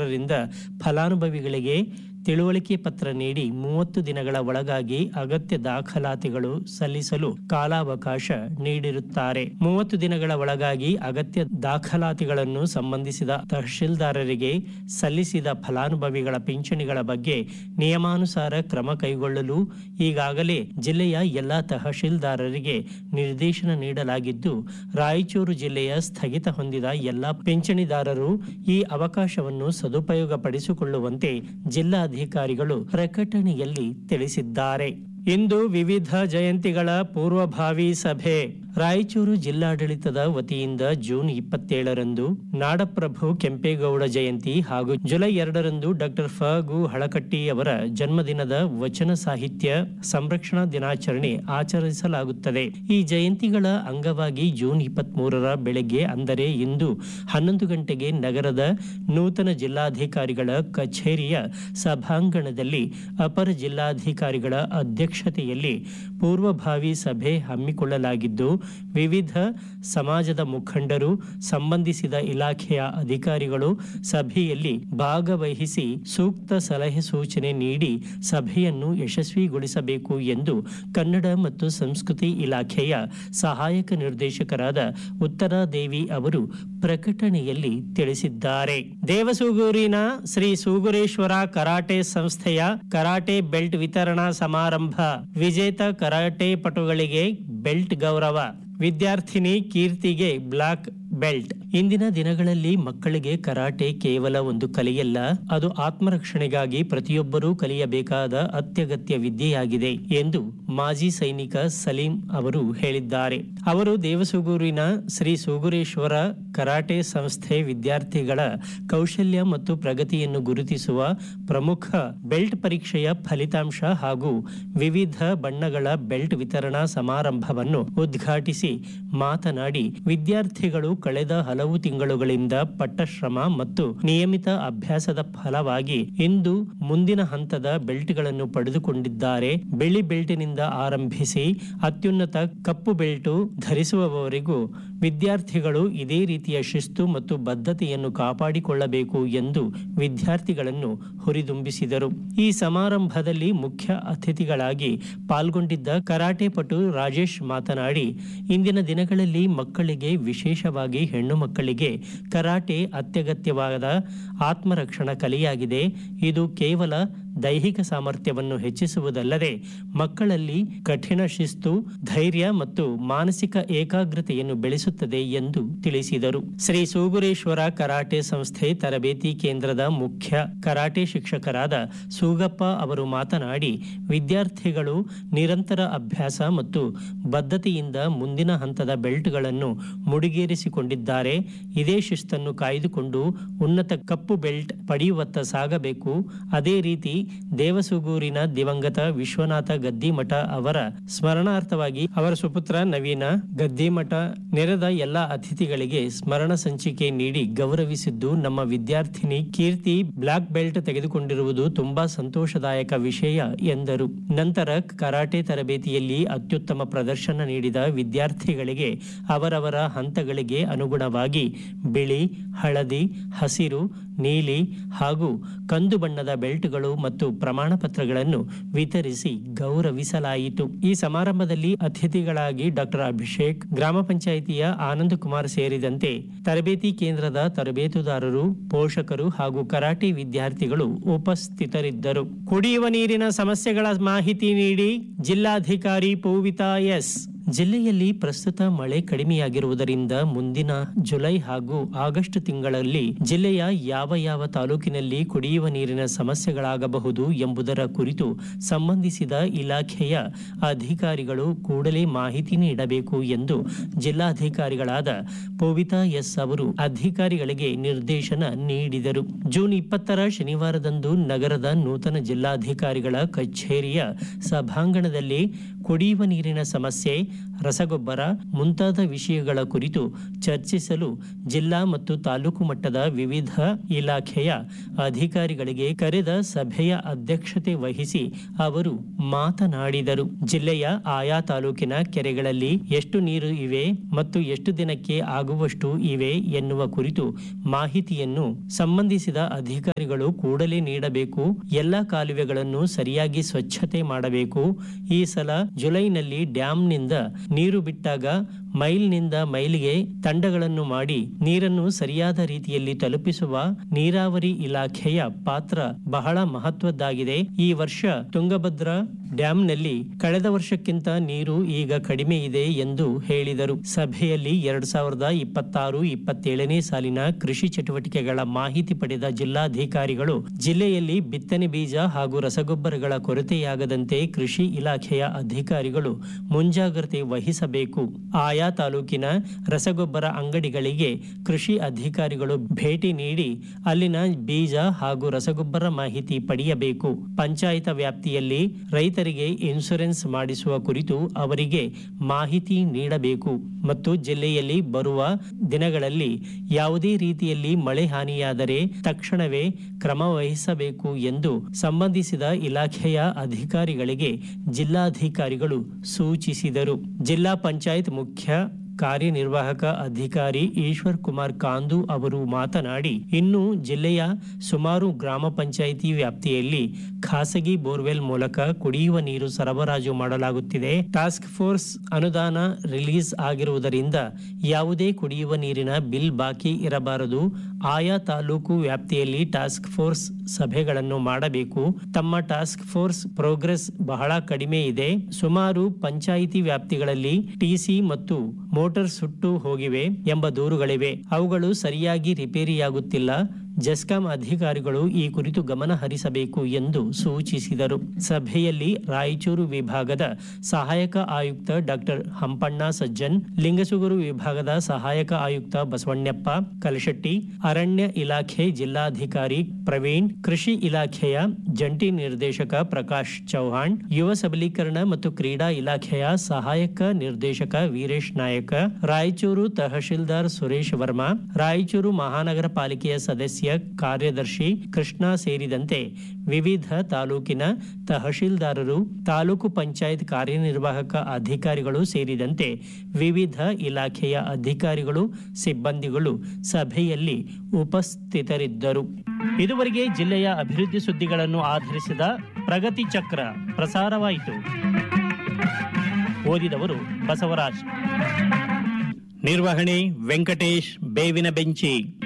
ತಹಶೀಲ್ದಾರರಿಂದ ಫಲಾನುಭವಿಗಳಿಗೆ ತಿಳುವಳಿಕೆ ಪತ್ರ ನೀಡಿ ಮೂವತ್ತು ದಿನಗಳ ಒಳಗಾಗಿ ಅಗತ್ಯ ದಾಖಲಾತಿಗಳು ಸಲ್ಲಿಸಲು ಕಾಲಾವಕಾಶ ನೀಡಿರುತ್ತಾರೆ ಮೂವತ್ತು ದಿನಗಳ ಒಳಗಾಗಿ ಅಗತ್ಯ ದಾಖಲಾತಿಗಳನ್ನು ಸಂಬಂಧಿಸಿದ ತಹಶೀಲ್ದಾರರಿಗೆ ಸಲ್ಲಿಸಿದ ಫಲಾನುಭವಿಗಳ ಪಿಂಚಣಿಗಳ ಬಗ್ಗೆ ನಿಯಮಾನುಸಾರ ಕ್ರಮ ಕೈಗೊಳ್ಳಲು ಈಗಾಗಲೇ ಜಿಲ್ಲೆಯ ಎಲ್ಲಾ ತಹಶೀಲ್ದಾರರಿಗೆ ನಿರ್ದೇಶನ ನೀಡಲಾಗಿದ್ದು ರಾಯಚೂರು ಜಿಲ್ಲೆಯ ಸ್ಥಗಿತ ಹೊಂದಿದ ಎಲ್ಲಾ ಪಿಂಚಣಿದಾರರು ಈ ಅವಕಾಶವನ್ನು ಸದುಪಯೋಗಪಡಿಸಿಕೊಳ್ಳುವಂತೆ ಜಿಲ್ಲಾಧಿಕಾರಿಗಳು ಪ್ರಕಟಣೆಯಲ್ಲಿ ತಿಳಿಸಿದ್ದಾರೆ ಇಂದು ವಿವಿಧ ಜಯಂತಿಗಳ ಪೂರ್ವಭಾವಿ ಸಭೆ ರಾಯಚೂರು ಜಿಲ್ಲಾಡಳಿತದ ವತಿಯಿಂದ ಜೂನ್ ಇಪ್ಪತ್ತೇಳರಂದು ನಾಡಪ್ರಭು ಕೆಂಪೇಗೌಡ ಜಯಂತಿ ಹಾಗೂ ಜುಲೈ ಎರಡರಂದು ಡಾಕ್ಟರ್ ಫ ಗು ಹಳಕಟ್ಟಿ ಅವರ ಜನ್ಮದಿನದ ವಚನ ಸಾಹಿತ್ಯ ಸಂರಕ್ಷಣಾ ದಿನಾಚರಣೆ ಆಚರಿಸಲಾಗುತ್ತದೆ ಈ ಜಯಂತಿಗಳ ಅಂಗವಾಗಿ ಜೂನ್ ಇಪ್ಪತ್ಮೂರರ ಬೆಳಗ್ಗೆ ಅಂದರೆ ಇಂದು ಹನ್ನೊಂದು ಗಂಟೆಗೆ ನಗರದ ನೂತನ ಜಿಲ್ಲಾಧಿಕಾರಿಗಳ ಕಚೇರಿಯ ಸಭಾಂಗಣದಲ್ಲಿ ಅಪರ ಜಿಲ್ಲಾಧಿಕಾರಿಗಳ ಅಧ್ಯಕ್ಷತೆಯಲ್ಲಿ ಪೂರ್ವಭಾವಿ ಸಭೆ ಹಮ್ಮಿಕೊಳ್ಳಲಾಗಿದ್ದು ವಿವಿಧ ಸಮಾಜದ ಮುಖಂಡರು ಸಂಬಂಧಿಸಿದ ಇಲಾಖೆಯ ಅಧಿಕಾರಿಗಳು ಸಭೆಯಲ್ಲಿ ಭಾಗವಹಿಸಿ ಸೂಕ್ತ ಸಲಹೆ ಸೂಚನೆ ನೀಡಿ ಸಭೆಯನ್ನು ಯಶಸ್ವಿಗೊಳಿಸಬೇಕು ಎಂದು ಕನ್ನಡ ಮತ್ತು ಸಂಸ್ಕೃತಿ ಇಲಾಖೆಯ ಸಹಾಯಕ ನಿರ್ದೇಶಕರಾದ ಉತ್ತರಾದೇವಿ ಅವರು ಪ್ರಕಟಣೆಯಲ್ಲಿ ತಿಳಿಸಿದ್ದಾರೆ ದೇವಸೂಗೂರಿನ ಶ್ರೀ ಸೂಗುರೇಶ್ವರ ಕರಾಟೆ ಸಂಸ್ಥೆಯ ಕರಾಟೆ ಬೆಲ್ಟ್ ವಿತರಣಾ ಸಮಾರಂಭ ವಿಜೇತ ಕರಾಟೆ ಪಟುಗಳಿಗೆ ಬೆಲ್ಟ್ ಗೌರವ ವಿದ್ಯಾರ್ಥಿನಿ ಕೀರ್ತಿಗೆ ಬ್ಲಾಕ್ ಬೆಲ್ಟ್ ಇಂದಿನ ದಿನಗಳಲ್ಲಿ ಮಕ್ಕಳಿಗೆ ಕರಾಟೆ ಕೇವಲ ಒಂದು ಕಲೆಯಲ್ಲ ಅದು ಆತ್ಮರಕ್ಷಣೆಗಾಗಿ ಪ್ರತಿಯೊಬ್ಬರೂ ಕಲಿಯಬೇಕಾದ ಅತ್ಯಗತ್ಯ ವಿದ್ಯೆಯಾಗಿದೆ ಎಂದು ಮಾಜಿ ಸೈನಿಕ ಸಲೀಂ ಅವರು ಹೇಳಿದ್ದಾರೆ ಅವರು ದೇವಸೂಗೂರಿನ ಶ್ರೀ ಸೂಗುರೇಶ್ವರ ಕರಾಟೆ ಸಂಸ್ಥೆ ವಿದ್ಯಾರ್ಥಿಗಳ ಕೌಶಲ್ಯ ಮತ್ತು ಪ್ರಗತಿಯನ್ನು ಗುರುತಿಸುವ ಪ್ರಮುಖ ಬೆಲ್ಟ್ ಪರೀಕ್ಷೆಯ ಫಲಿತಾಂಶ ಹಾಗೂ ವಿವಿಧ ಬಣ್ಣಗಳ ಬೆಲ್ಟ್ ವಿತರಣಾ ಸಮಾರಂಭವನ್ನು ಉದ್ಘಾಟಿಸಿ ಮಾತನಾಡಿ ವಿದ್ಯಾರ್ಥಿಗಳು ಕಳೆದ ಹಲವು ತಿಂಗಳುಗಳಿಂದ ಪಟ್ಟಶ್ರಮ ಮತ್ತು ನಿಯಮಿತ ಅಭ್ಯಾಸದ ಫಲವಾಗಿ ಇಂದು ಮುಂದಿನ ಹಂತದ ಬೆಲ್ಟ್ಗಳನ್ನು ಪಡೆದುಕೊಂಡಿದ್ದಾರೆ ಬಿಳಿ ಬೆಲ್ಟಿನಿಂದ ಆರಂಭಿಸಿ ಅತ್ಯುನ್ನತ ಕಪ್ಪು ಬೆಲ್ಟು ಧರಿಸುವವರೆಗೂ ವಿದ್ಯಾರ್ಥಿಗಳು ಇದೇ ರೀತಿಯ ಶಿಸ್ತು ಮತ್ತು ಬದ್ಧತೆಯನ್ನು ಕಾಪಾಡಿಕೊಳ್ಳಬೇಕು ಎಂದು ವಿದ್ಯಾರ್ಥಿಗಳನ್ನು ಹುರಿದುಂಬಿಸಿದರು ಈ ಸಮಾರಂಭದಲ್ಲಿ ಮುಖ್ಯ ಅತಿಥಿಗಳಾಗಿ ಪಾಲ್ಗೊಂಡಿದ್ದ ಕರಾಟೆ ಪಟು ರಾಜೇಶ್ ಮಾತನಾಡಿ ಇಂದಿನ ದಿನಗಳಲ್ಲಿ ಮಕ್ಕಳಿಗೆ ವಿಶೇಷವಾಗಿ ಹೆಣ್ಣು ಮಕ್ಕಳಿಗೆ ಕರಾಟೆ ಅತ್ಯಗತ್ಯವಾದ ಆತ್ಮರಕ್ಷಣಾ ಕಲೆಯಾಗಿದೆ ಇದು ಕೇವಲ ದೈಹಿಕ ಸಾಮರ್ಥ್ಯವನ್ನು ಹೆಚ್ಚಿಸುವುದಲ್ಲದೆ ಮಕ್ಕಳಲ್ಲಿ ಕಠಿಣ ಶಿಸ್ತು ಧೈರ್ಯ ಮತ್ತು ಮಾನಸಿಕ ಏಕಾಗ್ರತೆಯನ್ನು ಬೆಳೆಸುತ್ತದೆ ಎಂದು ತಿಳಿಸಿದರು ಶ್ರೀ ಸೂಗುರೇಶ್ವರ ಕರಾಟೆ ಸಂಸ್ಥೆ ತರಬೇತಿ ಕೇಂದ್ರದ ಮುಖ್ಯ ಕರಾಟೆ ಶಿಕ್ಷಕರಾದ ಸೂಗಪ್ಪ ಅವರು ಮಾತನಾಡಿ ವಿದ್ಯಾರ್ಥಿಗಳು ನಿರಂತರ ಅಭ್ಯಾಸ ಮತ್ತು ಬದ್ಧತೆಯಿಂದ ಮುಂದಿನ ಹಂತದ ಬೆಲ್ಟ್ಗಳನ್ನು ಮುಡಿಗೇರಿಸಿಕೊಂಡಿದ್ದಾರೆ ಇದೇ ಶಿಸ್ತನ್ನು ಕಾಯ್ದುಕೊಂಡು ಉನ್ನತ ಕಪ್ಪು ಬೆಲ್ಟ್ ಪಡೆಯುವತ್ತ ಸಾಗಬೇಕು ಅದೇ ರೀತಿ ದೇವಸುಗೂರಿನ ದಿವಂಗತ ವಿಶ್ವನಾಥ ಗದ್ದಿಮಠ ಅವರ ಸ್ಮರಣಾರ್ಥವಾಗಿ ಅವರ ಸುಪುತ್ರ ನವೀನ ಗದ್ದಿಮಠ ನೆರೆದ ಎಲ್ಲ ಅತಿಥಿಗಳಿಗೆ ಸ್ಮರಣ ಸಂಚಿಕೆ ನೀಡಿ ಗೌರವಿಸಿದ್ದು ನಮ್ಮ ವಿದ್ಯಾರ್ಥಿನಿ ಕೀರ್ತಿ ಬ್ಲಾಕ್ ಬೆಲ್ಟ್ ತೆಗೆದುಕೊಂಡಿರುವುದು ತುಂಬಾ ಸಂತೋಷದಾಯಕ ವಿಷಯ ಎಂದರು ನಂತರ ಕರಾಟೆ ತರಬೇತಿಯಲ್ಲಿ ಅತ್ಯುತ್ತಮ ಪ್ರದರ್ಶನ ನೀಡಿದ ವಿದ್ಯಾರ್ಥಿಗಳಿಗೆ ಅವರವರ ಹಂತಗಳಿಗೆ ಅನುಗುಣವಾಗಿ ಬಿಳಿ ಹಳದಿ ಹಸಿರು ನೀಲಿ ಹಾಗೂ ಕಂದು ಬಣ್ಣದ ಬೆಲ್ಟ್ಗಳು ಮತ್ತು ಪ್ರಮಾಣ ಪತ್ರಗಳನ್ನು ವಿತರಿಸಿ ಗೌರವಿಸಲಾಯಿತು ಈ ಸಮಾರಂಭದಲ್ಲಿ ಅತಿಥಿಗಳಾಗಿ ಡಾಕ್ಟರ್ ಅಭಿಷೇಕ್ ಗ್ರಾಮ ಪಂಚಾಯಿತಿಯ ಆನಂದ್ ಕುಮಾರ್ ಸೇರಿದಂತೆ ತರಬೇತಿ ಕೇಂದ್ರದ ತರಬೇತುದಾರರು ಪೋಷಕರು ಹಾಗೂ ಕರಾಟೆ ವಿದ್ಯಾರ್ಥಿಗಳು ಉಪಸ್ಥಿತರಿದ್ದರು ಕುಡಿಯುವ ನೀರಿನ ಸಮಸ್ಯೆಗಳ ಮಾಹಿತಿ ನೀಡಿ ಜಿಲ್ಲಾಧಿಕಾರಿ ಪೂವಿತಾ ಎಸ್ ಜಿಲ್ಲೆಯಲ್ಲಿ ಪ್ರಸ್ತುತ ಮಳೆ ಕಡಿಮೆಯಾಗಿರುವುದರಿಂದ ಮುಂದಿನ ಜುಲೈ ಹಾಗೂ ಆಗಸ್ಟ್ ತಿಂಗಳಲ್ಲಿ ಜಿಲ್ಲೆಯ ಯಾವ ಯಾವ ತಾಲೂಕಿನಲ್ಲಿ ಕುಡಿಯುವ ನೀರಿನ ಸಮಸ್ಯೆಗಳಾಗಬಹುದು ಎಂಬುದರ ಕುರಿತು ಸಂಬಂಧಿಸಿದ ಇಲಾಖೆಯ ಅಧಿಕಾರಿಗಳು ಕೂಡಲೇ ಮಾಹಿತಿ ನೀಡಬೇಕು ಎಂದು ಜಿಲ್ಲಾಧಿಕಾರಿಗಳಾದ ಪೋವಿತಾ ಎಸ್ ಅವರು ಅಧಿಕಾರಿಗಳಿಗೆ ನಿರ್ದೇಶನ ನೀಡಿದರು ಜೂನ್ ಇಪ್ಪತ್ತರ ಶನಿವಾರದಂದು ನಗರದ ನೂತನ ಜಿಲ್ಲಾಧಿಕಾರಿಗಳ ಕಚೇರಿಯ ಸಭಾಂಗಣದಲ್ಲಿ ಕುಡಿಯುವ ನೀರಿನ ಸಮಸ್ಯೆ ರಸಗೊಬ್ಬರ ಮುಂತಾದ ವಿಷಯಗಳ ಕುರಿತು ಚರ್ಚಿಸಲು ಜಿಲ್ಲಾ ಮತ್ತು ತಾಲೂಕು ಮಟ್ಟದ ವಿವಿಧ ಇಲಾಖೆಯ ಅಧಿಕಾರಿಗಳಿಗೆ ಕರೆದ ಸಭೆಯ ಅಧ್ಯಕ್ಷತೆ ವಹಿಸಿ ಅವರು ಮಾತನಾಡಿದರು ಜಿಲ್ಲೆಯ ಆಯಾ ತಾಲೂಕಿನ ಕೆರೆಗಳಲ್ಲಿ ಎಷ್ಟು ನೀರು ಇವೆ ಮತ್ತು ಎಷ್ಟು ದಿನಕ್ಕೆ ಆಗುವಷ್ಟು ಇವೆ ಎನ್ನುವ ಕುರಿತು ಮಾಹಿತಿಯನ್ನು ಸಂಬಂಧಿಸಿದ ಅಧಿಕಾರಿಗಳು ಕೂಡಲೇ ನೀಡಬೇಕು ಎಲ್ಲ ಕಾಲುವೆಗಳನ್ನು ಸರಿಯಾಗಿ ಸ್ವಚ್ಛತೆ ಮಾಡಬೇಕು ಈ ಸಲ ಜುಲೈನಲ್ಲಿ ಡ್ಯಾಂನಿಂದ ನೀರು ಬಿಟ್ಟಾಗ ಮೈಲ್ನಿಂದ ಮೈಲಿಗೆ ತಂಡಗಳನ್ನು ಮಾಡಿ ನೀರನ್ನು ಸರಿಯಾದ ರೀತಿಯಲ್ಲಿ ತಲುಪಿಸುವ ನೀರಾವರಿ ಇಲಾಖೆಯ ಪಾತ್ರ ಬಹಳ ಮಹತ್ವದ್ದಾಗಿದೆ ಈ ವರ್ಷ ತುಂಗಭದ್ರಾ ಡ್ಯಾಂನಲ್ಲಿ ಕಳೆದ ವರ್ಷಕ್ಕಿಂತ ನೀರು ಈಗ ಕಡಿಮೆ ಇದೆ ಎಂದು ಹೇಳಿದರು ಸಭೆಯಲ್ಲಿ ಎರಡ್ ಸಾವಿರದ ಇಪ್ಪತ್ತಾರು ಇಪ್ಪತ್ತೇಳನೇ ಸಾಲಿನ ಕೃಷಿ ಚಟುವಟಿಕೆಗಳ ಮಾಹಿತಿ ಪಡೆದ ಜಿಲ್ಲಾಧಿಕಾರಿಗಳು ಜಿಲ್ಲೆಯಲ್ಲಿ ಬಿತ್ತನೆ ಬೀಜ ಹಾಗೂ ರಸಗೊಬ್ಬರಗಳ ಕೊರತೆಯಾಗದಂತೆ ಕೃಷಿ ಇಲಾಖೆಯ ಅಧಿಕಾರಿಗಳು ಮುಂಜಾಗ್ರತೆ ವಹಿಸಬೇಕು ಆಯಾ ತಾಲೂಕಿನ ರಸಗೊಬ್ಬರ ಅಂಗಡಿಗಳಿಗೆ ಕೃಷಿ ಅಧಿಕಾರಿಗಳು ಭೇಟಿ ನೀಡಿ ಅಲ್ಲಿನ ಬೀಜ ಹಾಗೂ ರಸಗೊಬ್ಬರ ಮಾಹಿತಿ ಪಡೆಯಬೇಕು ಪಂಚಾಯತ ವ್ಯಾಪ್ತಿಯಲ್ಲಿ ರೈತರಿಗೆ ಇನ್ಶೂರೆನ್ಸ್ ಮಾಡಿಸುವ ಕುರಿತು ಅವರಿಗೆ ಮಾಹಿತಿ ನೀಡಬೇಕು ಮತ್ತು ಜಿಲ್ಲೆಯಲ್ಲಿ ಬರುವ ದಿನಗಳಲ್ಲಿ ಯಾವುದೇ ರೀತಿಯಲ್ಲಿ ಮಳೆ ಹಾನಿಯಾದರೆ ತಕ್ಷಣವೇ ಕ್ರಮ ವಹಿಸಬೇಕು ಎಂದು ಸಂಬಂಧಿಸಿದ ಇಲಾಖೆಯ ಅಧಿಕಾರಿಗಳಿಗೆ ಜಿಲ್ಲಾಧಿಕಾರಿಗಳು ಸೂಚಿಸಿದರು ಜಿಲ್ಲಾ ಪಂಚಾಯತ್ ಮುಖ್ಯ ಕಾರ್ಯನಿರ್ವಾಹಕ ಅಧಿಕಾರಿ ಈಶ್ವರ್ ಕುಮಾರ್ ಕಾಂದು ಅವರು ಮಾತನಾಡಿ ಇನ್ನು ಜಿಲ್ಲೆಯ ಸುಮಾರು ಗ್ರಾಮ ಪಂಚಾಯಿತಿ ವ್ಯಾಪ್ತಿಯಲ್ಲಿ ಖಾಸಗಿ ಬೋರ್ವೆಲ್ ಮೂಲಕ ಕುಡಿಯುವ ನೀರು ಸರಬರಾಜು ಮಾಡಲಾಗುತ್ತಿದೆ ಟಾಸ್ಕ್ ಫೋರ್ಸ್ ಅನುದಾನ ರಿಲೀಸ್ ಆಗಿರುವುದರಿಂದ ಯಾವುದೇ ಕುಡಿಯುವ ನೀರಿನ ಬಿಲ್ ಬಾಕಿ ಇರಬಾರದು ಆಯಾ ತಾಲೂಕು ವ್ಯಾಪ್ತಿಯಲ್ಲಿ ಟಾಸ್ಕ್ ಫೋರ್ಸ್ ಸಭೆಗಳನ್ನು ಮಾಡಬೇಕು ತಮ್ಮ ಟಾಸ್ಕ್ ಫೋರ್ಸ್ ಪ್ರೋಗ್ರೆಸ್ ಬಹಳ ಕಡಿಮೆ ಇದೆ ಸುಮಾರು ಪಂಚಾಯಿತಿ ವ್ಯಾಪ್ತಿಗಳಲ್ಲಿ ಟಿಸಿ ಮತ್ತು ಮೋಟಾರ್ ಸುಟ್ಟು ಹೋಗಿವೆ ಎಂಬ ದೂರುಗಳಿವೆ ಅವುಗಳು ಸರಿಯಾಗಿ ರಿಪೇರಿಯಾಗುತ್ತಿಲ್ಲ ಜೆಸ್ಕಾಂ ಅಧಿಕಾರಿಗಳು ಈ ಕುರಿತು ಗಮನ ಹರಿಸಬೇಕು ಎಂದು ಸೂಚಿಸಿದರು ಸಭೆಯಲ್ಲಿ ರಾಯಚೂರು ವಿಭಾಗದ ಸಹಾಯಕ ಆಯುಕ್ತ ಡಾಕ್ಟರ್ ಹಂಪಣ್ಣ ಸಜ್ಜನ್ ಲಿಂಗಸುಗೂರು ವಿಭಾಗದ ಸಹಾಯಕ ಆಯುಕ್ತ ಬಸವಣ್ಣಪ್ಪ ಕಲಶೆಟ್ಟಿ ಅರಣ್ಯ ಇಲಾಖೆ ಜಿಲ್ಲಾಧಿಕಾರಿ ಪ್ರವೀಣ್ ಕೃಷಿ ಇಲಾಖೆಯ ಜಂಟಿ ನಿರ್ದೇಶಕ ಪ್ರಕಾಶ್ ಚೌಹಾಣ್ ಯುವ ಸಬಲೀಕರಣ ಮತ್ತು ಕ್ರೀಡಾ ಇಲಾಖೆಯ ಸಹಾಯಕ ನಿರ್ದೇಶಕ ವೀರೇಶ್ ನಾಯಕ ರಾಯಚೂರು ತಹಶೀಲ್ದಾರ್ ಸುರೇಶ್ ವರ್ಮಾ ರಾಯಚೂರು ಮಹಾನಗರ ಪಾಲಿಕೆಯ ಸದಸ್ಯ ಕಾರ್ಯದರ್ಶಿ ಕೃಷ್ಣ ಸೇರಿದಂತೆ ವಿವಿಧ ತಾಲೂಕಿನ ತಹಶೀಲ್ದಾರರು ತಾಲೂಕು ಪಂಚಾಯತ್ ಕಾರ್ಯನಿರ್ವಾಹಕ ಅಧಿಕಾರಿಗಳು ಸೇರಿದಂತೆ ವಿವಿಧ ಇಲಾಖೆಯ ಅಧಿಕಾರಿಗಳು ಸಿಬ್ಬಂದಿಗಳು ಸಭೆಯಲ್ಲಿ ಉಪಸ್ಥಿತರಿದ್ದರು ಇದುವರೆಗೆ ಜಿಲ್ಲೆಯ ಅಭಿವೃದ್ಧಿ ಸುದ್ದಿಗಳನ್ನು ಆಧರಿಸಿದ ಪ್ರಗತಿ ಚಕ್ರ ಪ್ರಸಾರವಾಯಿತು ಓದಿದವರು ಬಸವರಾಜ್ ನಿರ್ವಹಣೆ ವೆಂಕಟೇಶ್ ಬೇವಿನ ಬೆಂಚಿ